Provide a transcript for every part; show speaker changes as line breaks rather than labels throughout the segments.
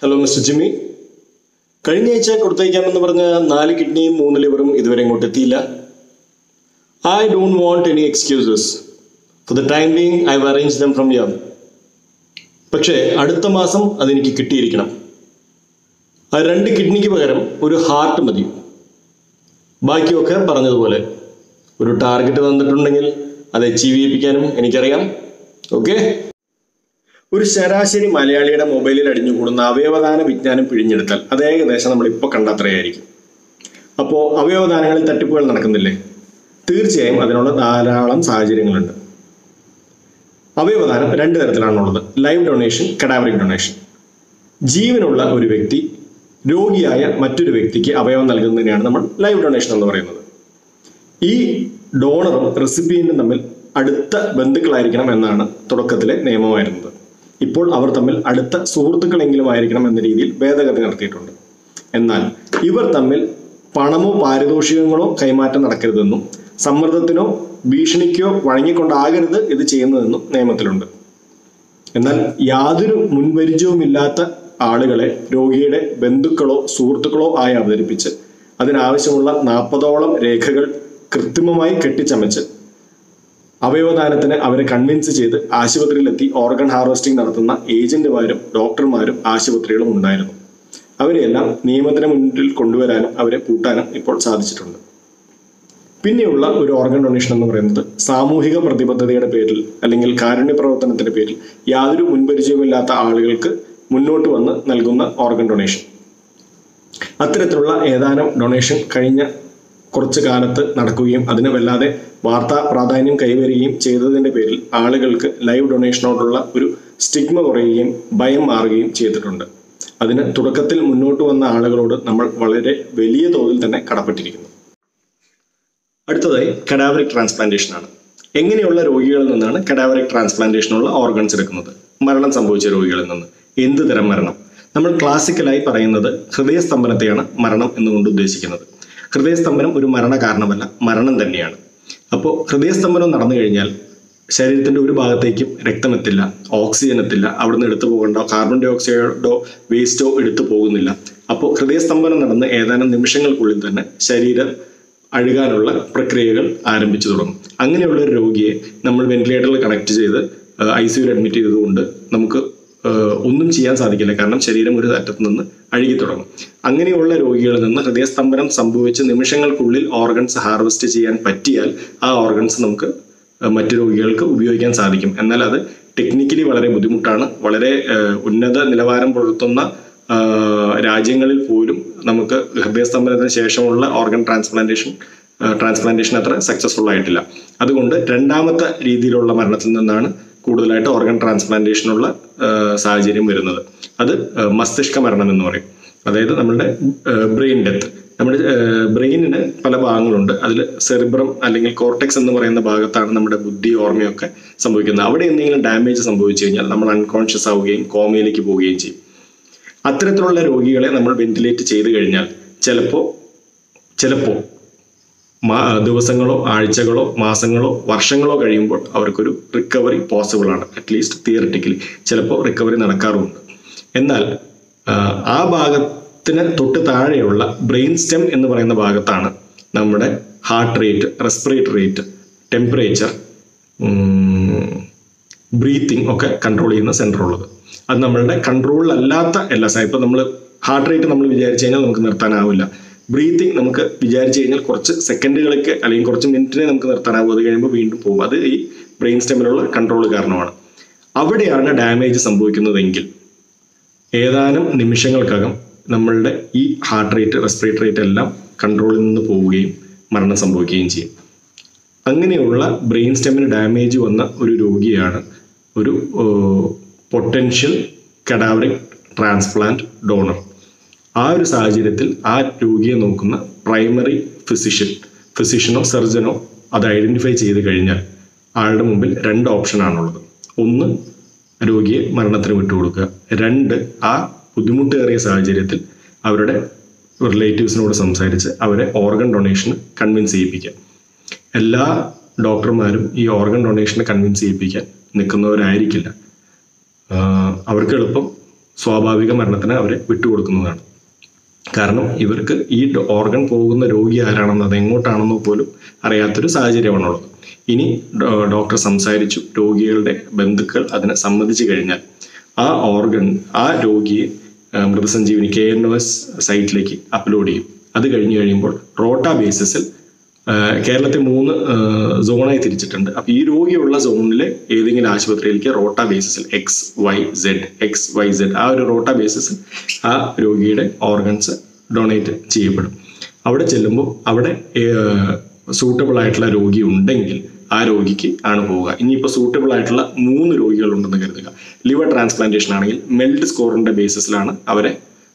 hello mister Jimmy കഴിഞ്ഞ ആഴ്ച കൊടുത്തയക്കാമെന്ന് പറഞ്ഞ നാല് കിഡ്നിയും മൂന്ന് ലിവറും ഇതുവരെ ഇങ്ങോട്ട് എത്തിയില്ല I don't want any excuses for the time being I arrange them from them പക്ഷേ അടുത്ത മാസം അതെനിക്ക് കിട്ടിയിരിക്കണം ആ രണ്ട് കിഡ്നിക്ക് പകരം ഒരു ഹാർട്ട് മതി ബാക്കിയൊക്കെ പറഞ്ഞതുപോലെ ഒരു ടാർഗറ്റ് തന്നിട്ടുണ്ടെങ്കിൽ അത് അച്ചീവ് ചെയ്യിപ്പിക്കാനും എനിക്കറിയാം ഓക്കെ ഒരു ശരാശരി മലയാളിയുടെ മൊബൈലിൽ അടിഞ്ഞുകൂടുന്ന അവയവദാന വിജ്ഞാനം പിഴിഞ്ഞെടുത്താൽ അത് ഏകദേശം നമ്മൾ ഇപ്പോൾ കണ്ടത്രയായിരിക്കും അപ്പോൾ അവയവദാനങ്ങളിൽ തട്ടിപ്പുകൾ നടക്കുന്നില്ലേ തീർച്ചയായും അതിനുള്ള ധാരാളം സാഹചര്യങ്ങളുണ്ട് അവയവദാനം രണ്ട് തരത്തിലാണുള്ളത് ലൈവ് ഡൊണേഷൻ കഡാവറിക് ഡൊണേഷൻ ജീവനുള്ള ഒരു വ്യക്തി രോഗിയായ മറ്റൊരു വ്യക്തിക്ക് അവയവം നൽകുന്നതിനെയാണ് നമ്മൾ ലൈവ് ഡൊണേഷൻ എന്ന് പറയുന്നത് ഈ ഡോണറും റെസിപ്പിയന്റും തമ്മിൽ അടുത്ത ബന്ധുക്കളായിരിക്കണം എന്നാണ് തുടക്കത്തിലെ നിയമമായിരുന്നത് ഇപ്പോൾ അവർ തമ്മിൽ അടുത്ത സുഹൃത്തുക്കളെങ്കിലും ആയിരിക്കണം എന്ന രീതിയിൽ ഭേദഗതി നടത്തിയിട്ടുണ്ട് എന്നാൽ ഇവർ തമ്മിൽ പണമോ പാരിതോഷികങ്ങളോ കൈമാറ്റം നടക്കരുതെന്നും സമ്മർദ്ദത്തിനോ ഭീഷണിക്കോ വഴങ്ങിക്കൊണ്ടാകരുത് ഇത് ചെയ്യുന്നതെന്നും നിയമത്തിലുണ്ട് എന്നാൽ യാതൊരു മുൻപരിചയവുമില്ലാത്ത ആളുകളെ രോഗിയുടെ ബന്ധുക്കളോ സുഹൃത്തുക്കളോ ആയി അവതരിപ്പിച്ച് അതിനാവശ്യമുള്ള നാൽപ്പതോളം രേഖകൾ കൃത്രിമമായി കെട്ടിച്ചമച്ച് അവയവദാനത്തിന് അവരെ കൺവിൻസ് ചെയ്ത് ആശുപത്രിയിലെത്തി ഓർഗൻ ഹാർവെസ്റ്റിംഗ് നടത്തുന്ന ഏജന്റുമാരും ഡോക്ടർമാരും ആശുപത്രികളും ഉണ്ടായിരുന്നു അവരെയെല്ലാം നിയമത്തിന് മുന്നിൽ കൊണ്ടുവരാനും അവരെ പൂട്ടാനും ഇപ്പോൾ സാധിച്ചിട്ടുണ്ട് പിന്നെയുള്ള ഒരു ഓർഗൻ ഡൊണേഷൻ എന്ന് പറയുന്നത് സാമൂഹിക പ്രതിബദ്ധതയുടെ പേരിൽ അല്ലെങ്കിൽ കാരുണ്യ പ്രവർത്തനത്തിന്റെ പേരിൽ യാതൊരു മുൻപരിചയവുമില്ലാത്ത ആളുകൾക്ക് മുന്നോട്ട് വന്ന് നൽകുന്ന ഓർഗൻ ഡൊണേഷൻ അത്തരത്തിലുള്ള ഏതാനും ഡൊണേഷൻ കഴിഞ്ഞ കുറച്ച് കാലത്ത് നടക്കുകയും അതിന് വല്ലാതെ വാർത്താ പ്രാധാന്യം കൈവരികയും ചെയ്തതിന്റെ പേരിൽ ആളുകൾക്ക് ലൈവ് ഡൊണേഷനോടുള്ള ഒരു സ്റ്റിഗ്മ കുറയുകയും ഭയം മാറുകയും ചെയ്തിട്ടുണ്ട് അതിന് തുടക്കത്തിൽ മുന്നോട്ട് വന്ന ആളുകളോട് നമ്മൾ വളരെ വലിയ തോതിൽ തന്നെ കടപ്പെട്ടിരിക്കുന്നു അടുത്തതായി കഡാവറിക് ട്രാൻസ്പ്ലാന്റേഷൻ ആണ് എങ്ങനെയുള്ള രോഗികളിൽ നിന്നാണ് കഡാവറിക് ട്രാൻസ്പ്ലാന്റേഷനുള്ള ഓർഗൻസ് എടുക്കുന്നത് മരണം സംഭവിച്ച രോഗികളിൽ നിന്ന് എന്ത് തരം മരണം നമ്മൾ ക്ലാസിക്കലായി പറയുന്നത് ഹൃദയസ്തംഭനത്തെയാണ് മരണം എന്നുകൊണ്ട് ഉദ്ദേശിക്കുന്നത് ഹൃദയസ്തംഭനം ഒരു മരണ കാരണമല്ല മരണം തന്നെയാണ് അപ്പോൾ ഹൃദയസ്തംഭനം നടന്നു കഴിഞ്ഞാൽ ശരീരത്തിന്റെ ഒരു ഭാഗത്തേക്കും രക്തം എത്തില്ല ഓക്സിജൻ എത്തില്ല അവിടുന്ന് എടുത്തു പോകേണ്ട കാർബൺ ഡൈ ഓക്സൈഡോ വേസ്റ്റോ എടുത്തു പോകുന്നില്ല അപ്പോൾ ഹൃദയസ്തംഭനം നടന്ന് ഏതാനും നിമിഷങ്ങൾക്കുള്ളിൽ തന്നെ ശരീരം അഴുകാനുള്ള പ്രക്രിയകൾ ആരംഭിച്ചു തുടങ്ങും അങ്ങനെയുള്ള ഒരു രോഗിയെ നമ്മൾ വെന്റിലേറ്ററിൽ കണക്ട് ചെയ്ത് ഐ സിയുയിൽ അഡ്മിറ്റ് ചെയ്തതുകൊണ്ട് നമുക്ക് ഏഹ്, ഒന്നും ചെയ്യാൻ സാധിക്കില്ല കാരണം ശരീരം ഒരു അറ്റത്ത് നിന്ന് അഴുകി തുടങ്ങും അങ്ങനെയുള്ള രോഗികളിൽ നിന്ന് ഹൃദയസ്തംഭനം സംഭവിച്ച് നിമിഷങ്ങൾക്കുള്ളിൽ ഓർഗൻസ് ഹാർവെസ്റ്റ് ചെയ്യാൻ പറ്റിയാൽ ആ ഓർഗൻസ് നമുക്ക് ഏഹ്, മറ്റു രോഗികൾക്ക് ഉപയോഗിക്കാൻ സാധിക്കും എന്നാൽ അത് ടെക്നിക്കലി വളരെ ബുദ്ധിമുട്ടാണ് വളരെ ഏഹ്, ഉന്നത നിലവാരം പുലർത്തുന്ന ആഹ് രാജ്യങ്ങളിൽ പോലും നമുക്ക് ഹൃദയസ്തംഭനത്തിന് ശേഷമുള്ള ഓർഗൻ ട്രാൻസ്പ്ലാന്റേഷൻ ട്രാൻസ്പ്ലാന്റേഷൻ അത്ര സക്സസ്ഫുൾ ആയിട്ടില്ല അതുകൊണ്ട് രണ്ടാമത്തെ രീതിയിലുള്ള മരണത്തിൽ നിന്നാണ് കൂടുതലായിട്ട് ഓർഗൻ ട്രാൻസ്പ്ലാന്റേഷനുള്ള ആഹ് സാഹചര്യം വരുന്നത് അത് ആഹ് മസ്തിഷ്ക മരണം എന്ന് പറയും അതായത് നമ്മളുടെ ബ്രെയിൻ ഡെത്ത് നമ്മുടെ ബ്രെയിനിന് പല ഭാഗങ്ങളുണ്ട് അതിൽ സെറിബ്രം അല്ലെങ്കിൽ കോർട്ടെക്സ് എന്ന് പറയുന്ന ഭാഗത്താണ് നമ്മുടെ ബുദ്ധി ഓർമ്മയൊക്കെ സംഭവിക്കുന്നത് അവിടെ എന്തെങ്കിലും ഡാമേജ് സംഭവിച്ചു കഴിഞ്ഞാൽ നമ്മൾ അൺകോൺഷ്യസ് ആവുകയും കോമയിലേക്ക് പോവുകയും ചെയ്യും അത്തരത്തിലുള്ള രോഗികളെ നമ്മൾ വെന്റിലേറ്റ് ചെയ്തു കഴിഞ്ഞാൽ ചിലപ്പോൾ ചിലപ്പോൾ മാ- ദിവസങ്ങളോ ആഴ്ചകളോ മാസങ്ങളോ വർഷങ്ങളോ കഴിയുമ്പോൾ അവർക്കൊരു റിക്കവറി പോസിബിൾ ആണ് അറ്റ്ലീസ്റ്റ് തിയറിറ്റിക്കലി ചിലപ്പോൾ റിക്കവറി നടക്കാറുമുണ്ട് എന്നാൽ ആ, ആ ഭാഗത്തിന് തൊട്ട് താഴെയുള്ള ബ്രെയിൻ സ്റ്റെം എന്ന് പറയുന്ന ഭാഗത്താണ് നമ്മുടെ heart rate respiratory rate temperature breathing ഒക്കെ കൺട്രോൾ ചെയ്യുന്ന സെൻറ്റർ ഉള്ളത് അത് നമ്മളുടെ കൺട്രോളിലല്ലാത്ത എല്ലാ സാ ഇപ്പം നമ്മൾ ഹാർട്ട് റേറ്റ് നമ്മൾ വിചാരിച്ചു കഴിഞ്ഞാൽ നമുക്ക് നിർത്താനാവില്ല ബ്രീത്തിങ് നമുക്ക് വിചാരിച്ചു കഴിഞ്ഞാൽ കുറച്ച് സെക്കൻഡുകളൊക്കെ അല്ലെങ്കിൽ കുറച്ച് മിനിറ്റിനെ നമുക്ക് നിർത്താനാവും അത് കഴിയുമ്പോൾ വീണ്ടും പോകും അത് ഈ ബ്രെയിൻ സ്റ്റെമ്മിലുള്ള കൺട്രോൾ കാരണമാണ് അവിടെയാണ് ഡാമേജ് സംഭവിക്കുന്നതെങ്കിൽ ഏതാനും നിമിഷങ്ങൾക്കകം നമ്മളുടെ ഈ ഹാർട്ട് റേറ്റ് റെസ്പിറേറ്ററി റേറ്റ് എല്ലാം കൺട്രോളിൽ നിന്ന് പോവുകയും മരണം സംഭവിക്കുകയും ചെയ്യും അങ്ങനെയുള്ള ബ്രെയിൻ സ്റ്റെമ്മിന് ഡാമേജ് വന്ന ഒരു രോഗിയാണ് ഒരു പൊട്ടൻഷ്യൽ കഡാവറിക് ട്രാൻസ്പ്ലാന്റ് ഡോണർ ആ ഒരു സാഹചര്യത്തിൽ ആ രോഗിയെ നോക്കുന്ന പ്രൈമറി ഫിസിഷ്യൻ ഫിസിഷ്യനോ സർജനോ അത് ഐഡന്റിഫൈ ചെയ്ത് കഴിഞ്ഞാൽ ആളുടെ മുമ്പിൽ രണ്ട് ഓപ്ഷനാണുള്ളത് ഒന്ന് രോഗിയെ മരണത്തിന് വിട്ടുകൊടുക്കുക രണ്ട് ആ ബുദ്ധിമുട്ടേറിയ സാഹചര്യത്തിൽ അവരുടെ റിലേറ്റീവ്സിനോട് സംസാരിച്ച് അവരെ ഓർഗൻ ഡൊണേഷന് കൺവിൻസ് ചെയ്യിപ്പിക്കുക എല്ലാ ഡോക്ടർമാരും ഈ ഓർഗൻ ഡൊണേഷനെ കൺവിൻസ് ചെയ്യിപ്പിക്കാൻ നിൽക്കുന്നവരായിരിക്കില്ല ആഹ് അവർക്ക് എളുപ്പം സ്വാഭാവിക മരണത്തിന് അവരെ വിട്ടുകൊടുക്കുന്നതാണ് കാരണം ഇവർക്ക് ഈ ഓർഗൻ പോകുന്ന രോഗി ആരാണെന്ന് അത് എങ്ങോട്ടാണെന്നോ പോലും അറിയാത്തൊരു സാഹചര്യമാണുള്ളത് ഇനി ഡോ- ഡോക്ടർ സംസാരിച്ചു രോഗികളുടെ ബന്ധുക്കൾ അതിനെ സമ്മതിച്ചു കഴിഞ്ഞാൽ ആ ഓർഗൻ ആ രോഗിയെ ആ, Mrithasanjeevani K N O S സൈറ്റിലേക്ക് അപ്ലോഡ് ചെയ്യും അത് കഴിഞ്ഞ് കഴിയുമ്പോൾ റോട്ട ബേസിസിൽ ആ, കേരളത്തെ മൂന്ന് ആ, സോണായി തിരിച്ചിട്ടുണ്ട് അപ്പോൾ ഈ രോഗിയുള്ള സോണിലെ ഏതെങ്കിലും ആശുപത്രിയിലേക്ക് റോട്ട ബേസിസിൽ X Y Z X Y Z ആ ഒരു റോട്ട ബേസിസിൽ ആ രോഗിയുടെ ഓർഗൻസ് ഡൊണേറ്റ് ചെയ്യപ്പെടും അവിടെ ചെല്ലുമ്പോൾ അവിടെ സൂട്ടബിൾ ആയിട്ടുള്ള രോഗി ഉണ്ടെങ്കിൽ ആ രോഗിക്ക് ആണ് പോവുക ഇനിയിപ്പോൾ സൂട്ടബിൾ ആയിട്ടുള്ള മൂന്ന് രോഗികൾ ഉണ്ടെന്ന് കരുതുക ലിവർ ട്രാൻസ്പ്ലാന്റേഷൻ ആണെങ്കിൽ മെൽഡ് സ്കോറിന്റെ ബേസിസിലാണ് അവരെ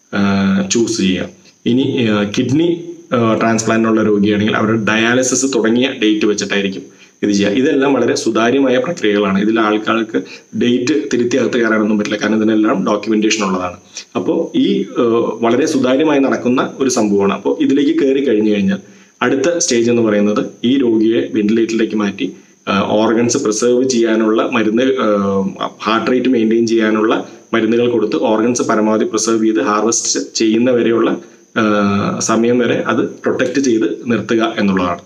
ചൂസ് ചെയ്യുക ഇനി കിഡ്നി ട്രാൻസ്പ്ലാന്റിനുള്ള രോഗിയാണെങ്കിൽ അവരുടെ ഡയാലിസിസ് തുടങ്ങിയ ഡേറ്റ് വെച്ചിട്ടായിരിക്കും ഇത് ചെയ്യുക ഇതെല്ലാം വളരെ സുതാര്യമായ പ്രക്രിയകളാണ് ഇതിൽ ആൾക്കാർക്ക് ഡേറ്റ് തിരുത്തി അകത്ത് കയറാനൊന്നും പറ്റില്ല കാരണം ഇതിനെല്ലാം ഡോക്യുമെന്റേഷൻ ഉള്ളതാണ് അപ്പോൾ ഈ ഏഹ്, വളരെ സുതാര്യമായി നടക്കുന്ന ഒരു സംഭവമാണ് അപ്പോൾ ഇതിലേക്ക് കയറി കഴിഞ്ഞു കഴിഞ്ഞാൽ അടുത്ത സ്റ്റേജ് എന്ന് പറയുന്നത് ഈ രോഗിയെ വെന്റിലേറ്ററിലേക്ക് മാറ്റി ഓർഗൻസ് പ്രിസർവ് ചെയ്യാനുള്ള മരുന്ന് ഹാർട്ട് റേറ്റ് മെയിൻറ്റെയിൻ ചെയ്യാനുള്ള മരുന്നുകൾ കൊടുത്ത് ഓർഗൻസ് പരമാവധി പ്രിസർവ് ചെയ്ത് ഹാർവെസ്റ്റ് ചെയ്യുന്ന വരെയുള്ള ആ, സമയം വരെ അത് പ്രൊട്ടക്റ്റ് ചെയ്ത് നിർത്തുക എന്നുള്ളതാണ്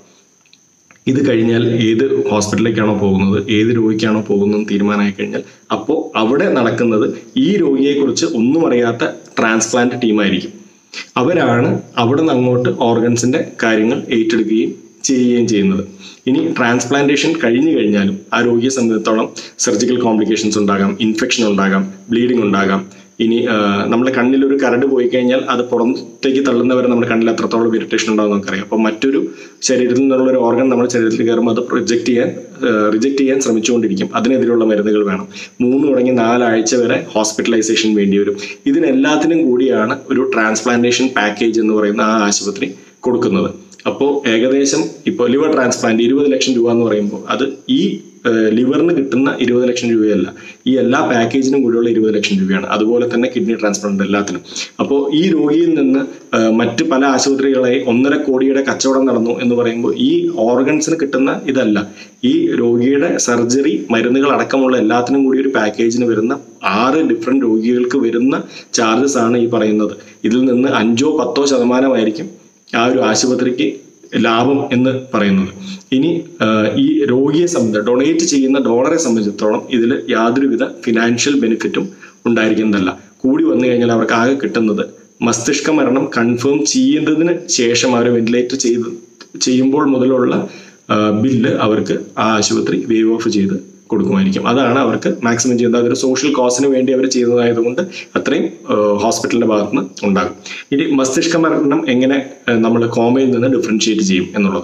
ഇത് കഴിഞ്ഞാൽ ഏത് ഹോസ്പിറ്റലിലേക്കാണോ പോകുന്നത് ഏത് രോഗിക്കാണോ പോകുന്നത് തീരുമാനമായി കഴിഞ്ഞാൽ അപ്പോൾ അവിടെ നടക്കുന്നത് ഈ രോഗിയെക്കുറിച്ച് ഒന്നും അറിയാത്ത ട്രാൻസ്പ്ലാന്റ് ടീമായിരിക്കും അവരാണ് അവിടെ നിന്ന് അങ്ങോട്ട് ഓർഗൻസിന്റെ കാര്യങ്ങൾ ഏറ്റെടുക്കുകയും ചെയ്യുകയും ചെയ്യുന്നത് ഇനി ട്രാൻസ്പ്ലാന്റേഷൻ കഴിഞ്ഞു കഴിഞ്ഞാലും ആ രോഗിയെ സംബന്ധിച്ചിടത്തോളം സർജിക്കൽ കോംപ്ലിക്കേഷൻസ് ഉണ്ടാകാം ഇൻഫെക്ഷൻ ഉണ്ടാകാം ബ്ലീഡിംഗ് ഉണ്ടാകാം ഇനി ആ, നമ്മുടെ കണ്ണിൽ ഒരു കരട് പോയി കഴിഞ്ഞാൽ അത് പുറത്തേക്ക് തള്ളുന്നവരെ നമ്മുടെ കണ്ണിൽ എത്രത്തോളം ഇറിറ്റേഷൻ ഉണ്ടാവും നമുക്കറിയാം അപ്പോൾ മറ്റൊരു ശരീരത്തിൽ നിന്നുള്ള ഒരു ഓർഗൻ നമ്മുടെ ശരീരത്തിൽ കയറുമ്പോൾ അത് റിജക്ട് ചെയ്യാൻ റിജക്ട് ചെയ്യാൻ ശ്രമിച്ചുകൊണ്ടിരിക്കും അതിനെതിരെയുള്ള മരുന്നുകൾ വേണം മൂന്ന് തുടങ്ങി നാലാഴ്ച വരെ ഹോസ്പിറ്റലൈസേഷൻ വേണ്ടി വരും ഇതിനെല്ലാത്തിനും കൂടിയാണ് ഒരു ട്രാൻസ്പ്ലാന്റേഷൻ പാക്കേജ് എന്ന് പറയുന്ന ആ ആശുപത്രി കൊടുക്കുന്നത് അപ്പോൾ ഏകദേശം ഇപ്പോൾ ലിവർ ട്രാൻസ്പ്ലാന്റ് ഇരുപത് ലക്ഷം രൂപ എന്ന് പറയുമ്പോൾ അത് ഈ ലിവറിന് കിട്ടുന്ന ഇരുപത് ലക്ഷം രൂപയല്ല ഈ എല്ലാ പാക്കേജിനും കൂടിയുള്ള ഇരുപത് ലക്ഷം രൂപയാണ് അതുപോലെ തന്നെ കിഡ്നി ട്രാൻസ്പ്ലാന്റ് എല്ലാത്തിനും അപ്പോൾ ഈ രോഗിയിൽ നിന്ന് ആ, മറ്റ് പല ആശുപത്രികളെ ഒന്നര കോടിയുടെ കച്ചവടം നടന്നു എന്ന് പറയുമ്പോൾ ഈ ഓർഗൻസിന് കിട്ടുന്ന ഇതല്ല ഈ രോഗിയുടെ സർജറി മരുന്നുകൾ അടക്കമുള്ള എല്ലാത്തിനും കൂടി ഒരു പാക്കേജിന് വരുന്ന ആറ് ഡിഫറെന്റ് രോഗികൾക്ക് വരുന്ന ചാർജസ് ആണ് ഈ പറയുന്നത് ഇതിൽ നിന്ന് അഞ്ചോ പത്തോ ശതമാനമായിരിക്കും ആ ഒരു ആശുപത്രിക്ക് ലാഭം എന്ന് പറയുന്നത് ഇനി ആ, ഈ രോഗിയെ സംബന്ധിച്ച് ഡൊണേറ്റ് ചെയ്യുന്ന ഡോണറെ സംബന്ധിച്ചിടത്തോളം ഇതിൽ യാതൊരുവിധ ഫിനാൻഷ്യൽ ബെനിഫിറ്റും ഉണ്ടായിരിക്കുന്നതല്ല കൂടി വന്നു കഴിഞ്ഞാൽ അവർക്ക് ആകെ കിട്ടുന്നത് മസ്തിഷ്ക മരണം കൺഫേം ചെയ്യുന്നതിന് ശേഷം അവർ വെന്റിലേറ്റ് ചെയ്ത് ചെയ്യുമ്പോൾ മുതലുള്ള ആ, ബില്ല് അവർക്ക് ആ ആശുപത്രി വേവ് ഓഫ് ചെയ്ത് കൊടുക്കുമായിരിക്കും അതാണ് അവർക്ക് മാക്സിമം ചെയ്യുന്നത് അതൊരു സോഷ്യൽ കോസിന് വേണ്ടി അവർ ചെയ്തതായതുകൊണ്ട് അത്രയും ഹോസ്പിറ്റലിന്റെ ഭാഗത്ത് നിന്ന് ഉണ്ടാകും ഇനി മസ്തിഷ്ക മരണം എങ്ങനെ നമ്മൾ കോമയിൽ നിന്ന് ഡിഫറൻഷിയേറ്റ് ചെയ്യും എന്നുള്ളത്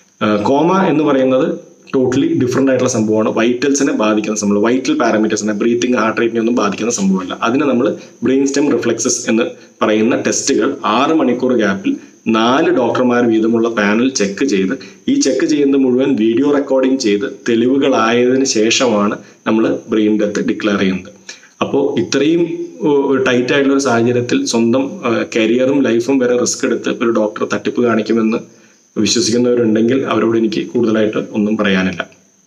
കോമ എന്ന് പറയുന്നത് ടോട്ടലി ഡിഫറെൻ്റ് ആയിട്ടുള്ള സംഭവമാണ് വൈറ്റൽസിനെ ബാധിക്കുന്ന സംഭവം വൈറ്റൽ പാരാമീറ്റേഴ്സിനെ ബ്രീത്തിങ് ഹാർട്ട് റേറ്റിനെ ഒന്നും ബാധിക്കുന്ന സംഭവമല്ല അതിന് നമ്മൾ ബ്രെയിൻ സ്റ്റെം റിഫ്ലെക്സസ് എന്ന് പറയുന്ന ടെസ്റ്റുകൾ ആറ് മണിക്കൂർ ഗ്യാപ്പിൽ നാല് ഡോക്ടർമാർ വീതമുള്ള പാനൽ ചെക്ക് ചെയ്ത് ഈ ചെക്ക് ചെയ്യുന്നത് മുഴുവൻ വീഡിയോ റെക്കോർഡിംഗ് ചെയ്ത് തെളിവുകളായതിനു ശേഷമാണ് നമ്മൾ ബ്രെയിൻ ഡെത്ത് ഡിക്ലെയർ ചെയ്യുന്നത് അപ്പോൾ ഇത്രയും ടൈറ്റ് ആയിട്ടുള്ള ഒരു സാഹചര്യത്തിൽ സ്വന്തം കരിയറും ലൈഫും വരെ റിസ്ക് എടുത്ത് ഒരു ഡോക്ടർ തട്ടിപ്പ് കാണിക്കുമെന്ന് വിശ്വസിക്കുന്നവരുണ്ടെങ്കിൽ അവരോട് എനിക്ക് കൂടുതലായിട്ട് ഒന്നും പറയാനില്ല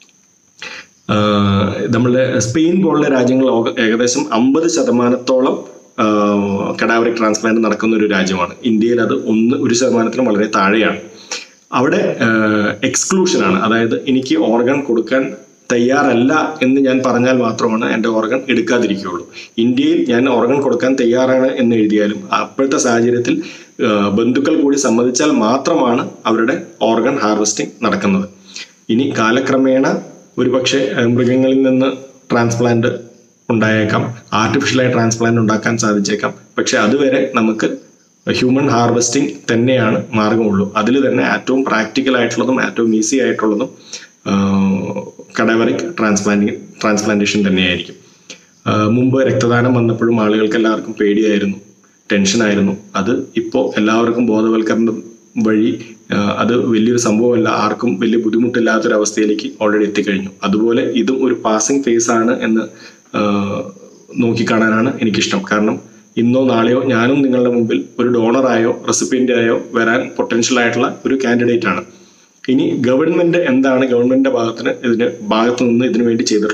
ആഹ് നമ്മളുടെ സ്പെയിൻ പോലുള്ള രാജ്യങ്ങൾ ഓക- ഏകദേശം അമ്പത് ശതമാനത്തോളം കഡാവറിക് ട്രാൻസ്പ്ലാന്റ് നടക്കുന്ന ഒരു രാജ്യമാണ് ഇന്ത്യയിൽ അത് ഒന്ന് ഒരു ശതമാനത്തിനും വളരെ താഴെയാണ് അവിടെ എക്സ്ക്ലൂഷൻ ആണ് അതായത് എനിക്ക് ഓർഗൻ കൊടുക്കാൻ തയ്യാറല്ല എന്ന് ഞാൻ പറഞ്ഞാൽ മാത്രമാണ് എൻ്റെ ഓർഗൻ എടുക്കാതിരിക്കുകയുള്ളൂ ഇന്ത്യയിൽ ഞാൻ ഓർഗൻ കൊടുക്കാൻ തയ്യാറാണ് എന്ന് എഴുതിയാലും അപ്പോഴത്തെ സാഹചര്യത്തിൽ ആ, ബന്ധുക്കൾ കൂടി സമ്മതിച്ചാൽ മാത്രമാണ് അവരുടെ ഓർഗൻ ഹാർവെസ്റ്റിംഗ് നടക്കുന്നത് ഇനി കാലക്രമേണ ഒരുപക്ഷെ ആ, മൃഗങ്ങളിൽ നിന്ന് ട്രാൻസ്പ്ലാന്റ് ഉണ്ടായേക്കാം ആർട്ടിഫിഷ്യലായി ട്രാൻസ്പ്ലാന്റ് ഉണ്ടാക്കാൻ സാധിച്ചേക്കാം പക്ഷെ അതുവരെ നമുക്ക് ഹ്യൂമൻ ഹാർവെസ്റ്റിംഗ് തന്നെയാണ് മാർഗമുള്ളൂ അതിൽ തന്നെ ഏറ്റവും പ്രാക്ടിക്കൽ ആയിട്ടുള്ളതും ഏറ്റവും ഈസി ആയിട്ടുള്ളതും കഡാവറിക് ട്രാൻസ്പ്ലാന്റിങ് ട്രാൻസ്പ്ലാന്റേഷൻ തന്നെയായിരിക്കും ആ, മുമ്പ് രക്തദാനം വന്നപ്പോഴും ആളുകൾക്ക് എല്ലാവർക്കും പേടിയായിരുന്നു ടെൻഷനായിരുന്നു അത് ഇപ്പോൾ എല്ലാവർക്കും ബോധവൽക്കരണം വഴി ആ, അത് വലിയൊരു സംഭവമല്ല ആർക്കും വലിയ ബുദ്ധിമുട്ടില്ലാത്തൊരവസ്ഥയിലേക്ക് ഓൾറെഡി എത്തിക്കഴിഞ്ഞു അതുപോലെ ഇതും ഒരു പാസിംഗ് ഫേസ് ആണ് എന്ന് ആ, നോക്കിക്കാണാനാണ് എനിക്കിഷ്ടം കാരണം ഇന്നോ നാളെയോ ഞാനും നിങ്ങളുടെ മുമ്പിൽ ഒരു ഡോണറായോ റെസിപ്പിയൻ്റ് ആയോ വരാൻ പൊട്ടൻഷ്യൽ ആയിട്ടുള്ള ഒരു കാൻഡിഡേറ്റ് ആണ് ഇനി ഗവൺമെന്റ് എന്താണ് ഗവൺമെന്റിന്റെ ഭാഗത്തിന് ഇതിന് ഭാഗത്തു നിന്ന് ഇതിനു വേണ്ടി ചെയ്തിട്ടുള്ളതെന്ന്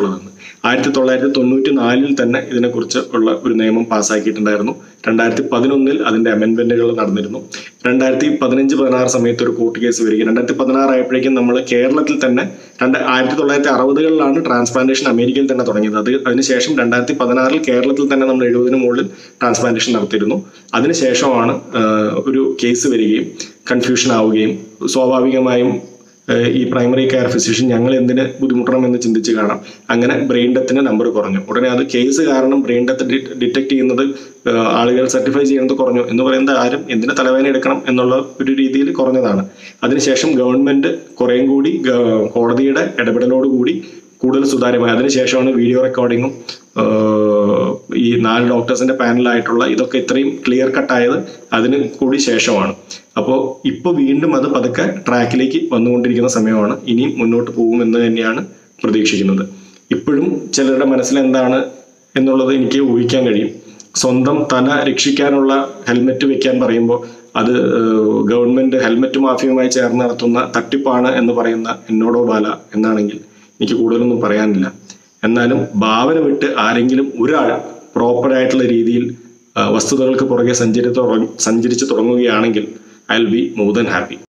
ആയിരത്തി തൊള്ളായിരത്തി തൊണ്ണൂറ്റി നാലിൽ തന്നെ ഇതിനെക്കുറിച്ച് ഉള്ള ഒരു നിയമം പാസ്സാക്കിയിട്ടുണ്ടായിരുന്നു രണ്ടായിരത്തി പതിനൊന്നിൽ അതിന്റെ അമെൻമെന്റുകൾ നടന്നിരുന്നു രണ്ടായിരത്തി പതിനഞ്ച് പതിനാറ് സമയത്ത് ഒരു കോർട്ട് കേസ് വരികയും രണ്ടായിരത്തി പതിനാറ് ആയപ്പോഴേക്കും നമ്മൾ കേരളത്തിൽ തന്നെ രണ്ട് ആയിരത്തി തൊള്ളായിരത്തി അറുപതുകളിലാണ് ട്രാൻസ്പ്ലാന്റേഷൻ അമേരിക്കയിൽ തന്നെ തുടങ്ങിയത് അത് അതിനുശേഷം രണ്ടായിരത്തി പതിനാറിൽ കേരളത്തിൽ തന്നെ നമ്മൾ എഴുപതിന് മുകളിൽ ട്രാൻസ്പ്ലാന്റേഷൻ നടത്തിയിരുന്നു അതിനുശേഷമാണ് ആഹ്, ഒരു കേസ് വരികയും കൺഫ്യൂഷൻ ആവുകയും സ്വാഭാവികമായും ആഹ്, ഈ പ്രൈമറി കെയർ ഫിസിഷ്യൻ ഞങ്ങൾ എന്തിന് ബുദ്ധിമുട്ടണം എന്ന് ചിന്തിച്ച് കാണാം അങ്ങനെ ബ്രെയിൻ ഡെത്തിന് നമ്പർ കുറഞ്ഞു ഉടനെ അത് കേസ് കാരണം ബ്രെയിൻ ഡെത്ത് ഡിറ്റക്ട് ചെയ്യുന്നത് ആഹ്, ആളുകൾ സർട്ടിഫൈ ചെയ്യുന്നത് കുറഞ്ഞു എന്ന് പറയുന്നത് ആരും എന്തിന് തലവേദന എടുക്കണം എന്നുള്ള ഒരു രീതിയിൽ കുറഞ്ഞതാണ് അതിനുശേഷം ഗവൺമെന്റ് കുറേയും കൂടി ഗ- കോടതിയുടെ ഇടപെടലോടുകൂടി കൂടുതൽ സുതാര്യമായി അതിനുശേഷമാണ് വീഡിയോ റെക്കോർഡിങ്ങും ആഹ്, ഈ നാല് ഡോക്ടേഴ്സിന്റെ പാനലായിട്ടുള്ള ഇതൊക്കെ ഇത്രയും ക്ലിയർ കട്ടായത് അതിന് കൂടി ശേഷമാണ് അപ്പോൾ ഇപ്പോൾ വീണ്ടും അത് പതുക്കെ ട്രാക്കിലേക്ക് വന്നുകൊണ്ടിരിക്കുന്ന സമയമാണ് ഇനിയും മുന്നോട്ട് പോകുമെന്ന് തന്നെയാണ് പ്രതീക്ഷിക്കുന്നത് ഇപ്പോഴും ചിലരുടെ മനസ്സിൽ എന്താണ് എന്നുള്ളത് എനിക്ക് ഊഹിക്കാൻ കഴിയും സ്വന്തം തല രക്ഷിക്കാനുള്ള ഹെൽമെറ്റ് വെക്കാൻ പറയുമ്പോൾ അത് ഏഹ്, ഗവൺമെന്റ് ഹെൽമെറ്റ് മാഫിയുമായി ചേർന്ന് നടത്തുന്ന തട്ടിപ്പാണ് എന്ന് പറയുന്ന എന്നോടോ ബാല എന്നാണെങ്കിൽ എനിക്ക് കൂടുതലൊന്നും പറയാനില്ല എന്നാലും ഭാവന വിട്ട് ആരെങ്കിലും ഒരാൾ പ്രോപ്പറായിട്ടുള്ള രീതിയിൽ ആ, വസ്തുതകൾക്ക് പുറകെ സഞ്ചരിച്ച് തുടങ്ങ- സഞ്ചരിച്ച് തുടങ്ങുകയാണെങ്കിൽ I will be more than happy